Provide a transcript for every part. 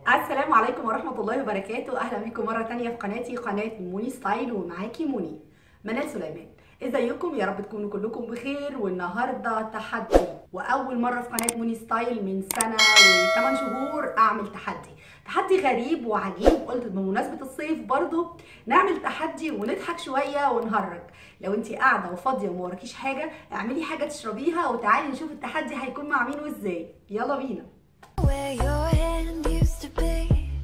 السلام عليكم ورحمة الله وبركاته أهلا بكم مرة تانية في قناتي قناة موني ستايل ومعاكي موني منال سليمان ازيكم يا رب تكونوا كلكم بخير والنهارده تحدي واول مره في قناه موني ستايل من سنه و8 شهور اعمل تحدي تحدي غريب وعجيب قلت بمناسبه الصيف برضو نعمل تحدي ونضحك شويه ونهرج لو انت قاعده وفاضيه وما وراكيش حاجه اعملي حاجه تشربيها وتعالي نشوف التحدي هيكون مع مين وازاي يلا بينا Where your hand used to be.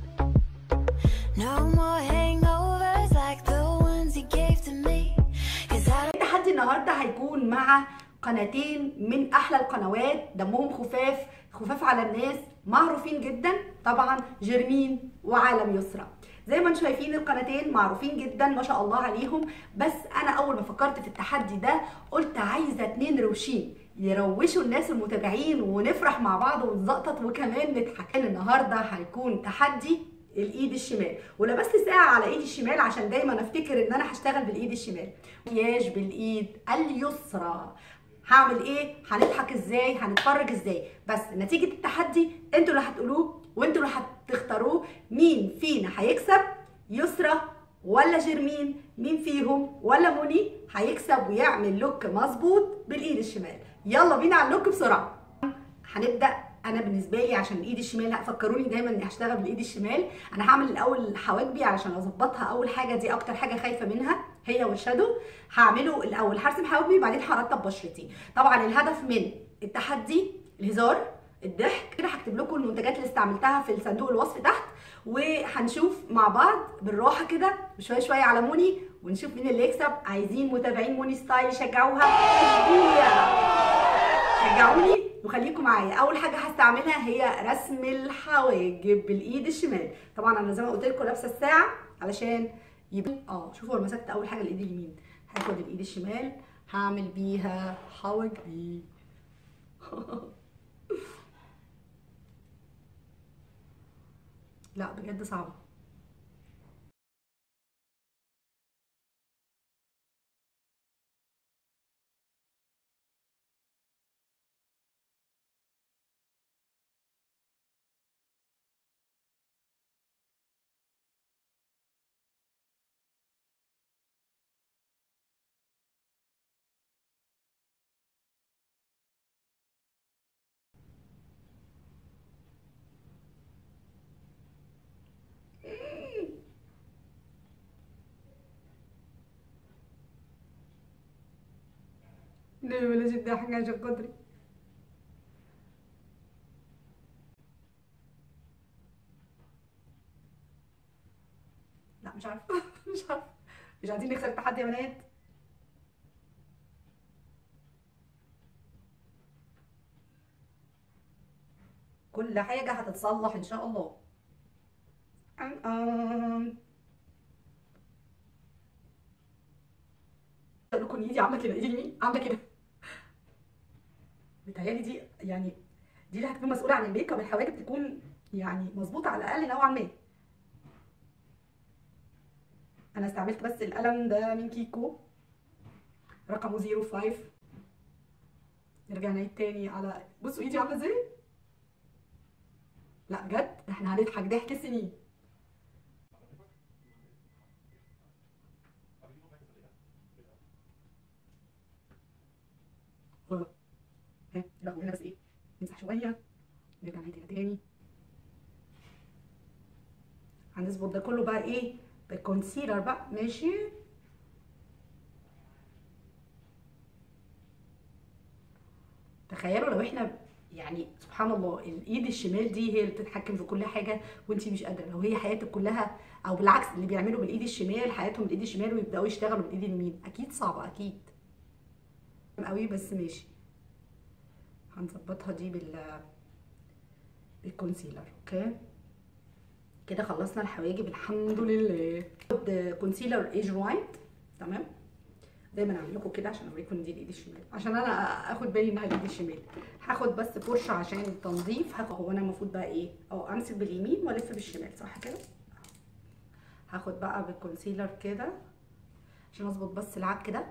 No more hangovers like the ones you gave to me. Cause I don't التحدي النهارده هيكون مع قناتين من احلى القنوات دمهم خفاف خفاف على الناس معروفين جدا طبعا جرمين وعالم يسرى زي ما انتم شايفين القناتين معروفين جدا ما شاء الله عليهم بس انا اول ما فكرت في التحدي ده قلت عايزه اتنين روشين يروشوا الناس المتابعين ونفرح مع بعض ونزقطط وكمان نضحك النهارده هيكون تحدي الايد الشمال ولبست ساعه على ايدي الشمال عشان دايما افتكر ان انا هشتغل بالايد الشمال مكياج بالايد اليسرى هعمل ايه هنضحك ازاي هنتفرج ازاي بس نتيجه التحدي انتوا اللي هتقولوه وانتوا اللي هتختاروه مين فينا هيكسب يسرى ولا جرمين مين فيهم ولا موني هيكسب ويعمل لوك مظبوط بالايد الشمال يلا بينا على اللوك بسرعه هنبدا انا بالنسبه لي عشان الايد الشمال لا فكروني دايما اني هشتغل بالايد الشمال انا هعمل الاول حواجبي علشان اظبطها اول حاجه دي اكتر حاجه خايفه منها هي والشادو هعمله الاول هرسم حواجبي بعدين هرطب بشرتي طبعا الهدف من التحدي الهزار الضحك كده هكتب لكم المنتجات اللي استعملتها في الصندوق الوصف تحت وهنشوف مع بعض بالراحه كده بشويه شويه على موني ونشوف مين اللي يكسب عايزين متابعين موني ستايل يشجعوها تشجيع شجعوني وخليكم معايا اول حاجه هستعملها هي رسم الحواجب بالايد الشمال طبعا انا زي ما قلت لكم لابسه الساعه علشان يبقى اه شوفوا انا مسكت اول حاجه الايد اليمين هاخد الايد الشمال هعمل بيها حواجبي لا بجد صعبه ليه بلاش الضحك عشان خاطري لا مش عارفه مش عارفه مش عايزين نكسر التحدي يا بنات كل حاجة هتتصلح إن شاء الله أم أم. أقول لكم إن إيدي عاملة كده إيدي اليمين عاملة كده بتهيألي دي يعني دي اللي هتكون مسؤولة عن الميك اب الحواجب تكون يعني مظبوطة على الأقل نوعا ما أنا استعملت بس القلم ده من كيكو رقمه 05 نرجع نعيد تاني على بصوا ايدي عامله ازاي لا بجد احنا هنضحك ضحك سنين ها لا هنا بس ايه نمسح شويه نرجع نعيد هنا تاني هنظبط ده كله بقى ايه بالكونسيلر بقى ماشي تخيلوا لو احنا يعني سبحان الله الايد الشمال دي هي اللي بتتحكم في كل حاجه وانت مش قادره لو هي حياتك كلها او بالعكس اللي بيعملوا بالايد الشمال حياتهم بالايد الشمال ويبداوا يشتغلوا بالايد اليمين اكيد صعبه اكيد قوي بس ماشي هنظبطها دي بال بالكونسيلر اوكي كده خلصنا الحواجب الحمد لله خد كونسيلر ايج وايت تمام دايما اعمل لكم كده عشان اوريكم ان دي الايد الشمال عشان انا اخد بالي انها الايد الشمال هاخد بس فرشه عشان التنظيف هاخد هو انا المفروض بقى ايه او امسك باليمين والف بالشمال صح كده هاخد بقى بالكونسيلر كده عشان اظبط بس العك ده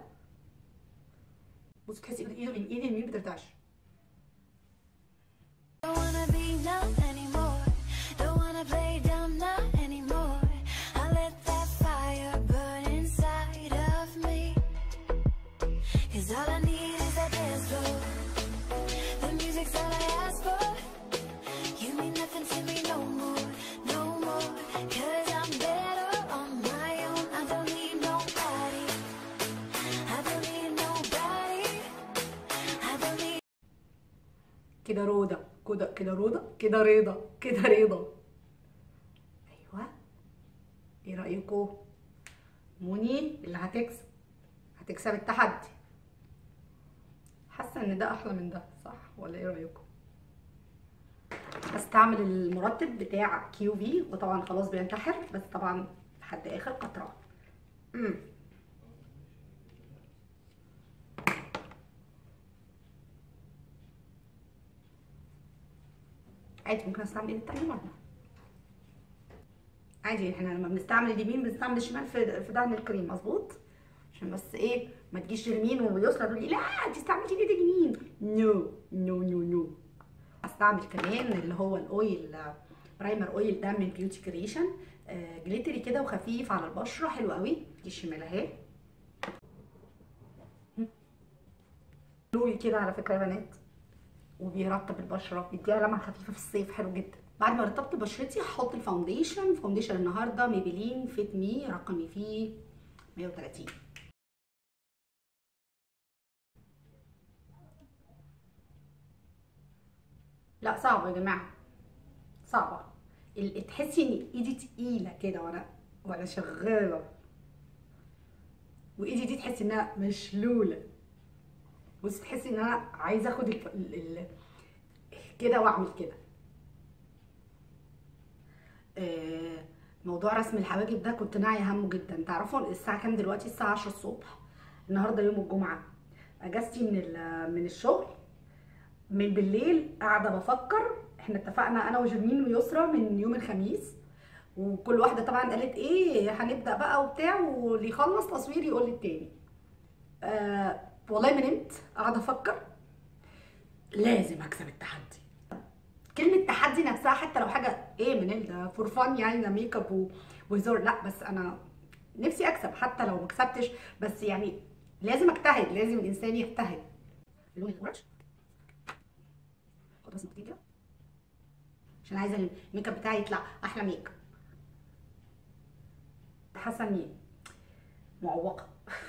بصوا تحسي ايد ايد اليمين بترتعش wanna be numb anymore. Don't wanna play كده روضه كده كده روضه كده رضا كده رضا ايوه ايه رايكم موني اللي هتكسب هتكسب التحدي حاسه ان ده احلى من ده صح ولا ايه رايكم هستعمل المرطب بتاع كيو في وطبعا خلاص بينتحر بس طبعا لحد اخر قطره امم عادي ممكن استعمل ايد التانية مرة عادي احنا لما بنستعمل اليمين بنستعمل الشمال في في دهن الكريم مظبوط عشان بس ايه ما تجيش يمين ويسرى تقول لي لا انت استعملتي ايد اليمين نو نو نو نو هستعمل كمان اللي هو الاويل برايمر اويل ده من بيوتي كريشن آه جليتري كده وخفيف على البشره حلو قوي دي الشمال اهي لوي كده على فكره يا بنات وبيرطب البشره بيديها لمعه خفيفه في الصيف حلو جدا بعد ما رطبت بشرتي هحط الفاونديشن فاونديشن النهارده ميبلين فيت مي رقمي فيه 130 لا صعبه يا جماعه صعبه ال- تحسي ان ايدي تقيله كده وانا وانا شغاله وايدي دي تحسي انها مشلوله بصي تحسي ان انا عايزه اخد ال... ال... ال... كده واعمل كده آه، موضوع رسم الحواجب ده كنت ناعيه همه جدا تعرفوا الساعه كام دلوقتي الساعه 10 الصبح النهارده يوم الجمعه اجازتي من ال- من الشغل من بالليل قاعده بفكر احنا اتفقنا انا وجرمين ويسرا من يوم الخميس وكل واحده طبعا قالت ايه هنبدا بقى وبتاع واللي يخلص تصوير يقول للتاني آه والله ما نمت قاعده افكر لازم اكسب التحدي كلمه تحدي نفسها حتى لو حاجه ايه من ده فور فان يعني ده ميك اب و- وهزار لا بس انا نفسي اكسب حتى لو ما كسبتش بس يعني لازم اجتهد لازم الانسان يجتهد اللون الاورنج حط بس نقطتين كده عشان عايزه الميك اب بتاعي يطلع احلى ميك اب حاسه اني معوقه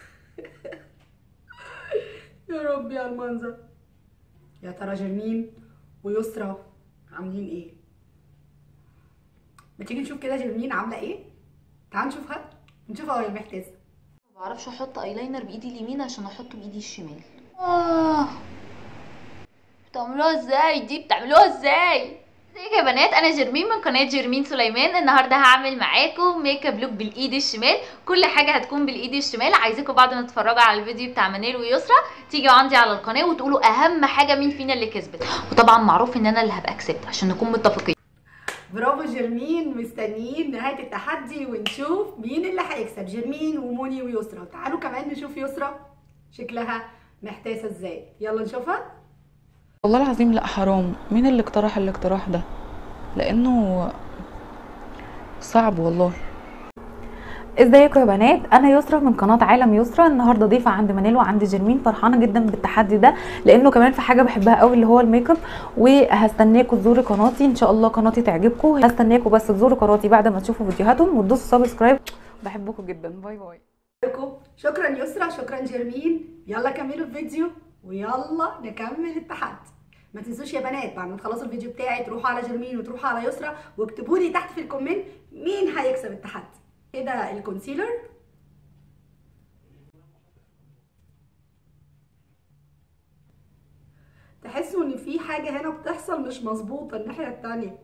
يا ربي على المنظر يا ترى جرمين ويسرا عاملين ايه ما تيجي نشوف كده جرمين عامله ايه تعال نشوفها نشوفها وهي محتاسه ما بعرفش احط ايلاينر بايدي اليمين عشان احطه بايدي الشمال اه بتعملوها ازاي دي بتعملوها ازاي ازيك يا بنات انا جرمين من قناه جرمين سليمان النهارده هعمل معاكم ميك اب لوك بالايد الشمال كل حاجه هتكون بالايد الشمال عايزاكم بعد ما تتفرجوا على الفيديو بتاع منال ويسرا تيجوا عندي على القناه وتقولوا اهم حاجه مين فينا اللي كسبت وطبعا معروف ان انا اللي هبقى كسبت عشان نكون متفقين برافو جرمين مستنيين نهايه التحدي ونشوف مين اللي هيكسب جرمين وموني ويسرا تعالوا كمان نشوف يسرا شكلها محتاسه ازاي يلا نشوفها والله العظيم لا حرام مين اللي اقترح الاقتراح ده لانه صعب والله ازيكم يا بنات انا يسرا من قناه عالم يسرا النهارده ضيفه عند منال وعند جرمين فرحانه جدا بالتحدي ده لانه كمان في حاجه بحبها قوي اللي هو الميك اب وهستناكم تزوروا قناتي ان شاء الله قناتي تعجبكم هستناكم بس تزوروا قناتي بعد ما تشوفوا فيديوهاتهم وتدوسوا سبسكرايب بحبكم جدا باي باي لكم شكرا يسرا شكرا جرمين يلا كملوا الفيديو ويلا نكمل التحدي ما تنسوش يا بنات بعد ما تخلصوا الفيديو بتاعي تروحوا على جرمين وتروحوا على يسرا واكتبوا لي تحت في الكومنت مين هيكسب التحدي كده الكونسيلر تحسوا ان في حاجه هنا بتحصل مش مظبوطه الناحيه التانية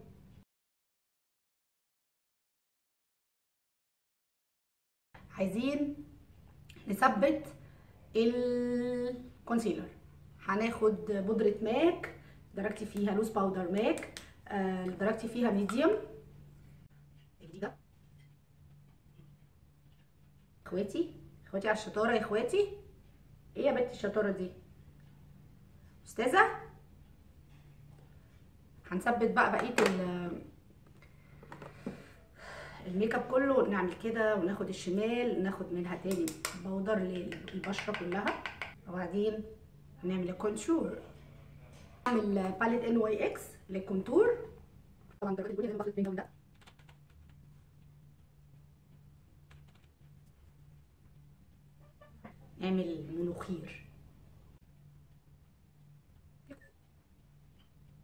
عايزين نثبت الكونسيلر هناخد بودرة ماك درجتي فيها لوز باودر ماك آه، درجتي فيها ميديوم الجديدة اخواتي اخواتي على الشطارة يا اخواتي ايه يا بنتي الشطارة دي استاذة هنثبت بقى بقية ال- الميك اب كله نعمل كده وناخد الشمال ناخد منها تاني بودر للبشره كلها وبعدين نعمل الكونتور نعمل باليت ان واي اكس للكونتور طبعا درجه البني لازم باخد البنجم ده نعمل منوخير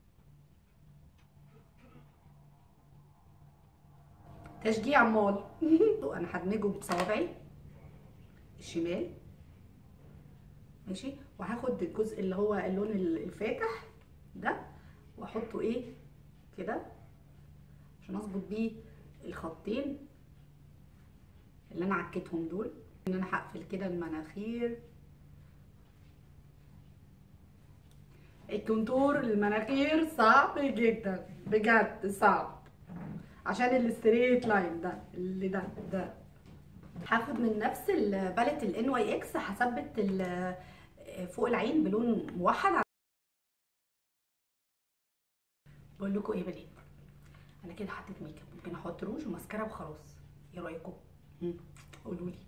تشجيع مال انا هدمجه بصوابعي الشمال ماشي وهاخد الجزء اللي هو اللون الفاتح ده واحطه ايه كده عشان اظبط بيه الخطين اللي انا عكيتهم دول ان انا هقفل كده المناخير الكونتور المناخير صعب جدا بجد صعب عشان الستريت لاين ده اللي ده ده هاخد من نفس الباليت الان واي اكس هثبت ال- فوق العين بلون موحد بقول لكم ايه يا بنات انا كده حطيت ميك اب ممكن احط روج وماسكارا وخلاص ايه رايكم مم، قولوا لي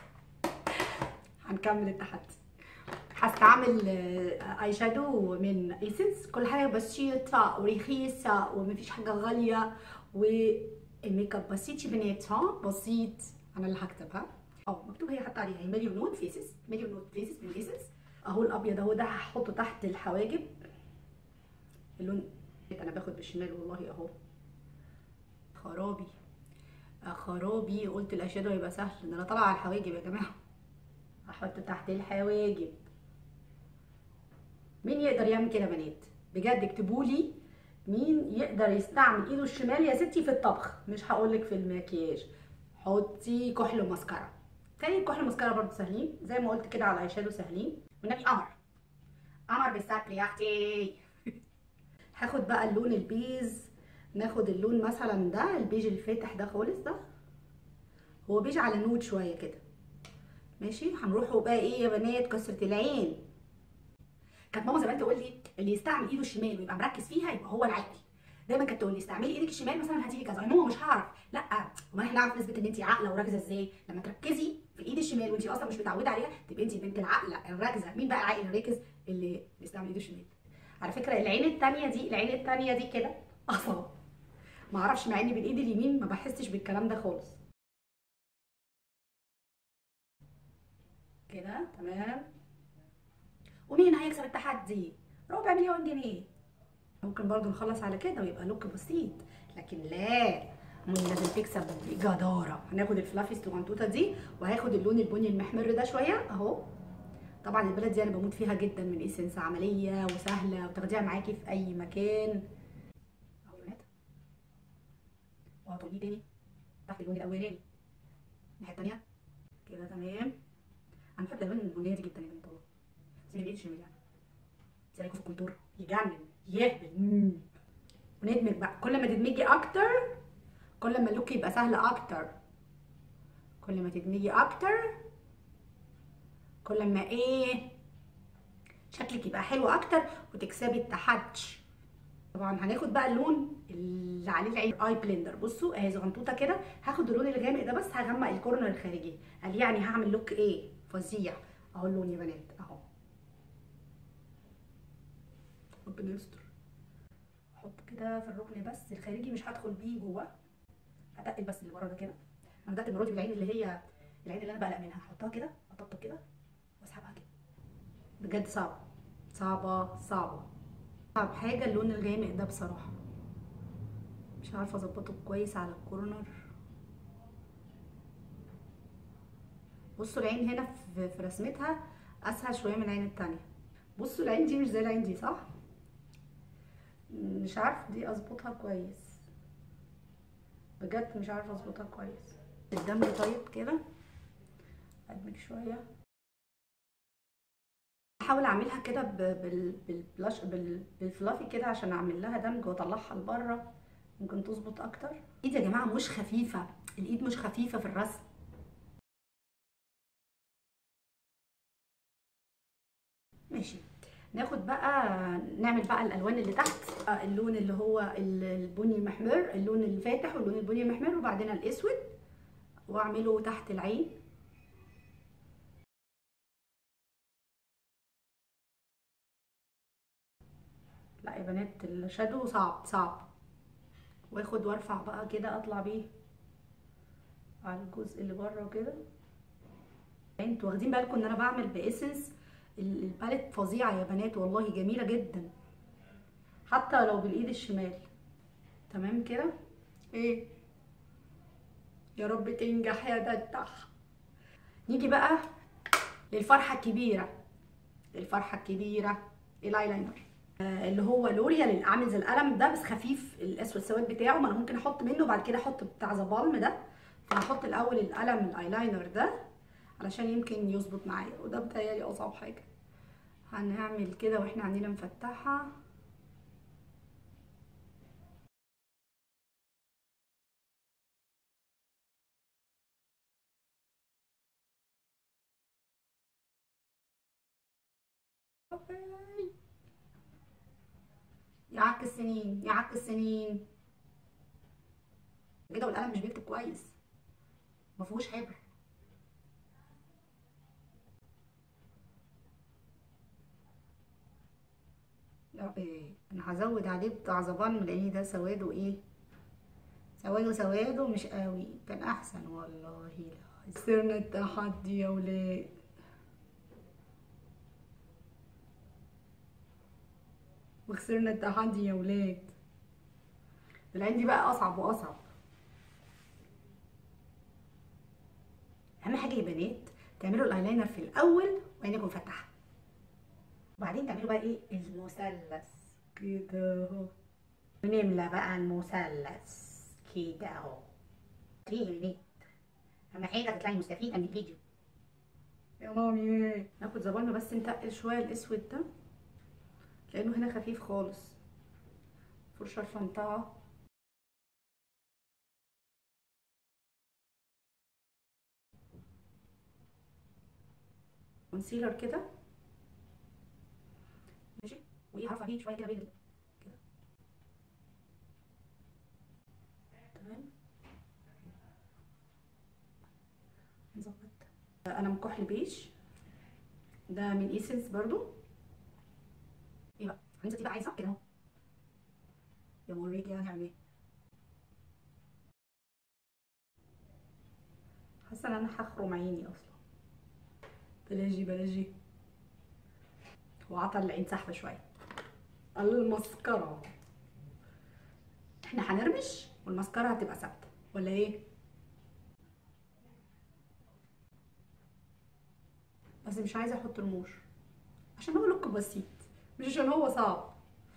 هنكمل التحدي هستعمل آه، اي شادو من ايسنس كل حاجه بسيطه ورخيصه ومفيش حاجه غاليه والميك اب بسيط يا بنات ها بسيط انا اللي هكتبها اه مكتوب هي حتى عليها مليون نوت فيسز مليون نوت فيسز من ايسنس اهو الابيض اهو ده هحطه تحت الحواجب اللون انا باخد بالشمال والله اهو خرابي آه، خرابي قلت الاشياء هيبقى سهل ان انا طالعه على الحواجب يا جماعه احط تحت الحواجب مين يقدر يعمل كده يا بنات بجد اكتبوا لي مين يقدر يستعمل ايده الشمال يا ستي في الطبخ مش هقولك في المكياج حطي كحل وماسكارا تاني الكحل والماسكارا برضو سهلين زي ما قلت كده على الاي شادو سهلين والنبي قمر قمر بالستر يا اختي هاخد بقى اللون البيز ناخد اللون مثلا ده البيج الفاتح ده خالص ده هو بيج على نود شويه كده ماشي هنروحوا بقى ايه يا بنات كسرة العين كانت ماما زمان تقول لي اللي يستعمل ايده الشمال ويبقى مركز فيها يبقى هو العاقل دايما كانت تقول لي استعملي ايدك الشمال مثلا هتيجي كذا يا ماما مش هعرف لا امال احنا نعرف نثبت ان انت عاقله وراكزه ازاي لما تركزي في الايد الشمال وانت اصلا مش متعوده عليها تبقى انت البنت العاقله الراكزه مين بقى العاقل الراكز اللي بيستعمل ايده الشمال على فكره العين التانية دي العين التانية دي كده اصلا ما اعرفش مع اني بالايد اليمين ما بحسش بالكلام ده خالص كده تمام ومين هيكسب التحدي ربع مليون جنيه ممكن برضو نخلص على كده ويبقى لوك بسيط لكن لا مون لازم تكسب بجداره هناخد الفلافي الصغنطوطه دي وهاخد اللون البني المحمر ده شويه اهو طبعا البلد دي انا بموت فيها جدا من ايسنس عمليه وسهله وتاخديها معاكي في اي مكان اهو يا بنات وهتقولي تاني تحت اللون الاولاني الناحيه التانيه كده تمام انا بحب الالوان البنيه دي جدا يا بنت والله زي ما بيقولش يعني زي في الكونتور يجنن يهبل مم. وندمج بقى كل ما تدمجي اكتر كل ما اللوك يبقى سهل اكتر كل ما تدمجي اكتر كل ما ايه شكلك يبقى حلو اكتر وتكسبي التحدي طبعا هناخد بقى اللون اللي عليه العين اي بلندر بصوا اهي زغنطوطه كده هاخد اللون الغامق ده بس هغمق الكورنر الخارجي قال يعني هعمل لوك ايه فظيع اهو اللون يا بنات اهو ربنا يستر احط كده في الركن بس الخارجي مش هدخل بيه جوه هتقل بس اللي ورا ده كده انا بدات المره دي بالعين اللي هي العين اللي انا بقلق منها هحطها كده اطبطب كده واسحبها كده بجد صعبه صعبه صعبه صعب حاجه اللون الغامق ده بصراحه مش عارفه اظبطه كويس على الكورنر بصوا العين هنا في في رسمتها اسهل شويه من العين التانية بصوا العين دي مش زي العين دي صح مش عارفه دي اظبطها كويس بجد مش عارفه اظبطها كويس الدم طيب كده ادمج شويه احاول اعملها كده ب- بال- بالبلاش بال- بالفلافي كده عشان اعمل لها دمج واطلعها لبره ممكن تظبط اكتر ايد يا جماعه مش خفيفه الايد مش خفيفه في الرسم ماشي ناخد بقى نعمل بقى الالوان اللي تحت آه، اللون اللي هو ال- البني المحمر اللون الفاتح واللون البني المحمر وبعدين الاسود واعمله تحت العين لا يا بنات الشادو صعب صعب واخد وارفع بقى كده اطلع بيه على الجزء اللي بره كده انتوا واخدين بالكم ان انا بعمل باسنس ال- الباليت فظيعه يا بنات والله جميله جدا حتى لو بالايد الشمال تمام كده ايه يا رب تنجح يا تفتح نيجي بقى للفرحه الكبيره للفرحه الكبيره الايلاينر آه، اللي هو لوريال عامل زي القلم ده بس خفيف الاسود سواد بتاعه ما انا ممكن احط منه بعد كده احط بتاع ذا بالم ده فهحط الاول القلم الايلاينر ده علشان يمكن يظبط معايا وده بتهيألي اصعب حاجه هنعمل كده واحنا عندنا مفتحه يعك السنين يعك السنين كده والقلم مش بيكتب كويس مفيهوش حبر لا ايه انا هزود عليه بتاع زبان لان ده سواده ايه سواده سواده مش قوي كان احسن والله لا سرنا التحدي يا ولاد وخسرنا التحدي يا ولاد العين دي بقى اصعب واصعب اهم حاجه يا بنات تعملوا الايلاينر في الاول وعينكم مفتحه وبعدين تعملوا بقى ايه المثلث كده اهو ونملى بقى المثلث كده اهو ليه يا بنات اهم حاجه تطلعي مستفيده من الفيديو يا مامي ناخد زبالنا بس نتقل شويه الاسود ده لانه هنا خفيف خالص فرشه الفنطعه كونسيلر كده ماشي وايه هرفع بيه شويه كده بين كده تمام نظبط انا مكحل بيج ده من ايسنس برضو ايه بقى هننزل دي بقى عايزه كده اهو يا موريك يعني هنعمل ايه حاسه ان انا هخرم عيني اصلا بلاجي بلاجي وعطى العين سحبه شويه المسكره احنا هنرمش والمسكره هتبقى ثابته ولا ايه بس مش عايزه احط رموش عشان هو لوك بسيط مش عشان هو صعب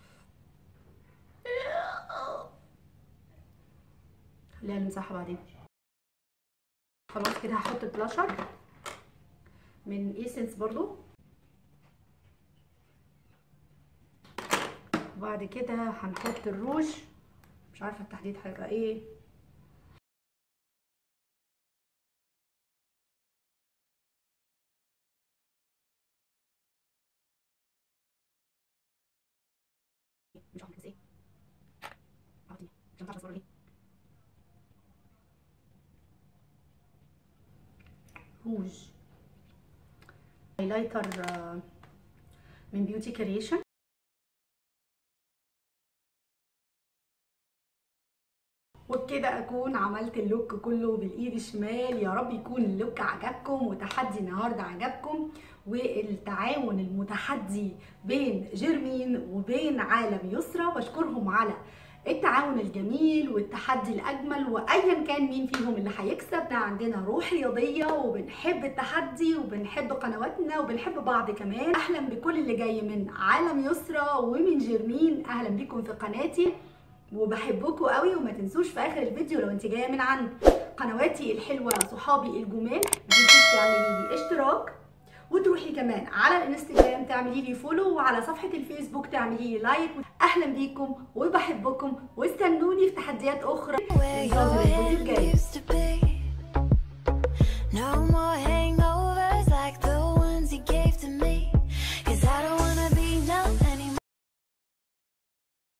خليها نمسحها بعدين خلاص كده هحط البلاشر من ايسنس برضو وبعد كده هنحط الروج مش عارفه التحديد هيبقى ايه مش عارفه بس ايه عرفتني عشان تعرف اصور ليه روج هايلايتر آه، من بيوتي كريشن وبكده اكون عملت اللوك كله بالايد الشمال يا رب يكون اللوك عجبكم وتحدي النهارده عجبكم والتعاون المتحدي بين جيرمين وبين عالم يسرى بشكرهم على التعاون الجميل والتحدي الاجمل وايا كان مين فيهم اللي هيكسب ده عندنا روح رياضيه وبنحب التحدي وبنحب قنواتنا وبنحب بعض كمان اهلا بكل اللي جاي من عالم يسرى ومن جيرمين اهلا بيكم في قناتي وبحبكم قوي وما تنسوش في اخر الفيديو لو انت جايه من عند قنواتي الحلوه صحابي الجمال ما تنسوش تعملي لي اشتراك وتروحي كمان على الانستجرام تعملي لي فولو وعلى صفحه الفيسبوك تعملي لي لايك اهلا بيكم وبحبكم واستنوني في تحديات اخرى Where انتظروا your الفيديو hand الجاي